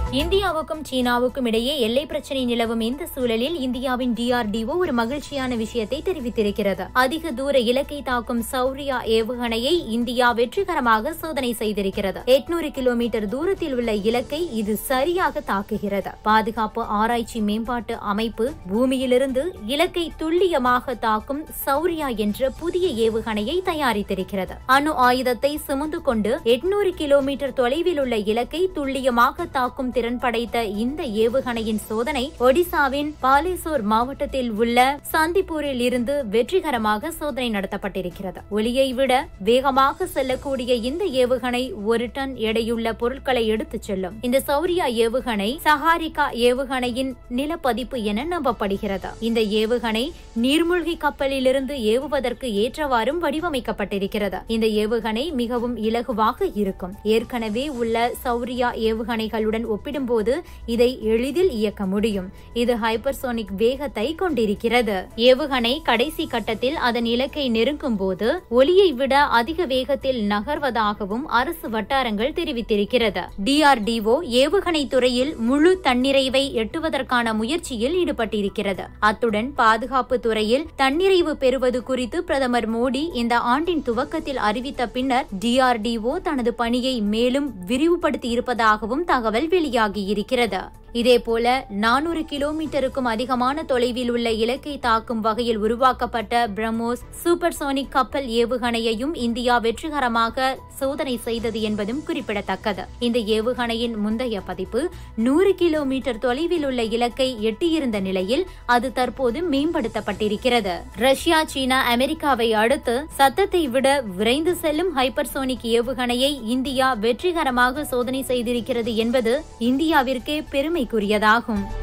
இந்தியாவுக்கும் சீனாவுக்கும் இடையே எல்லை பிரச்சினை நிலவும் இந்த சூழலில் இந்தியாவின் டிஆர்டிஓ ஒரு மகிழ்ச்சியான விஷயத்தை தெரிவித்திருக்கிறது அதிக தூர இலக்கை தாக்கும் சௌரியா ஏவுகணையை இந்தியா வெற்றிகரமாக சோதனை செய்திருக்கிறது எட்நூறு கிலோமீட்டர் தூரத்தில் உள்ள இலக்கை இது சரியாக தாக்குகிறது பாதுகாப்பு ஆராய்ச்சி மேம்பாட்டு அமைப்பு பூமியிலிருந்து இலக்கை துல்லியமாக தாக்கும் சௌரியா என்ற புதிய ஏவுகணையை தயாரித்திருக்கிறது அணு ஆயுதத்தை சுமந்து கொண்டு எட்நூறு கிலோமீட்டர் தொலைவில் உள்ள இலக்கை துல்லியமாக தாக்கும் திறன் படைத்த இந்த ஏவுகணையின் சோதனை ஒடிசாவின் பாலேசோர் மாவட்டத்தில் உள்ள சந்திப்பூரில் இருந்து வெற்றிகரமாக சோதனை நடத்தப்பட்டிருக்கிறது ஒளியை விட வேகமாக செல்லக்கூடிய இந்த ஏவுகணை ஒரு டன் எடையுள்ள பொருட்களை எடுத்துச் செல்லும் இந்த சௌரியா ஏவுகணை சஹாரிகா ஏவுகணையின் நிலப்பதிப்பு என நம்பப்படுகிறது இந்த ஏவுகணை நீர்மூழ்கி கப்பலிலிருந்து ஏவுவதற்கு ஏற்றவாறும் வடிவமைக்கப்பட்டிருக்கிறது இந்த ஏவுகணை மிகவும் இலகுவாக இருக்கும் ஏற்கனவே உள்ள சௌரியா ஏவுகணைகளுடன் ஒப்பிடும்போது இதை எளிதில் இயக்க முடியும் இது ஹைப்பர்சோனிக் வேகத்தை கொண்டிருக்கிறது ஏவுகணை கடைசி கட்டத்தில் அதன் இலக்கை நெருங்கும் போது ஒலியை விட அதிக வேகத்தில் நகர்வதாகவும் அரசு வட்டாரங்கள் தெரிவித்திருக்கிறது டிஆர்டிஓ ஏவுகணை துறையில் முழு தன்னிறைவை எட்டுவதற்கான முயற்சியில் ஈடுபட்டிருக்கிறது அத்துடன் பாதுகாப்பு துறையில் தன்னிறைவு பெறுவது குறித்து பிரதமர் மோடி இந்த ஆண்டின் துவக்கத்தில் அறிவித்த பின்னர் டிஆர்டிஓ தனது பணியை மேலும் விரிவுபடுத்தி இருப்பதாகவும் தகவல் வெளியாகியிருக்கிறது இதேபோல நானூறு கிலோமீட்டருக்கும் அதிகமான தொலைவில் உள்ள இலக்கை தாக்கும் வகையில் உருவாக்கப்பட்ட பிரம்மோஸ் சூப்பர்சோனிக் கப்பல் ஏவுகணையையும் இந்தியா வெற்றிகரமாக சோதனை செய்தது என்பதும் குறிப்பிடத்தக்கது இந்த ஏவுகணையின் முந்தைய பதிப்பு நூறு கிலோமீட்டர் தொலைவில் உள்ள இலக்கை எட்டியிருந்த நிலையில் அது தற்போது மேம்படுத்தப்பட்டிருக்கிறது ரஷ்யா சீனா அமெரிக்காவை அடுத்து சத்தத்தை விட விரைந்து செல்லும் ஹைப்பர்சோனிக் ஏவுகணையை இந்தியா வெற்றிகரமாக சோதனை செய்திருக்கிறது என்பது இந்தியாவிற்கே பெருமைக்குரியதாகும்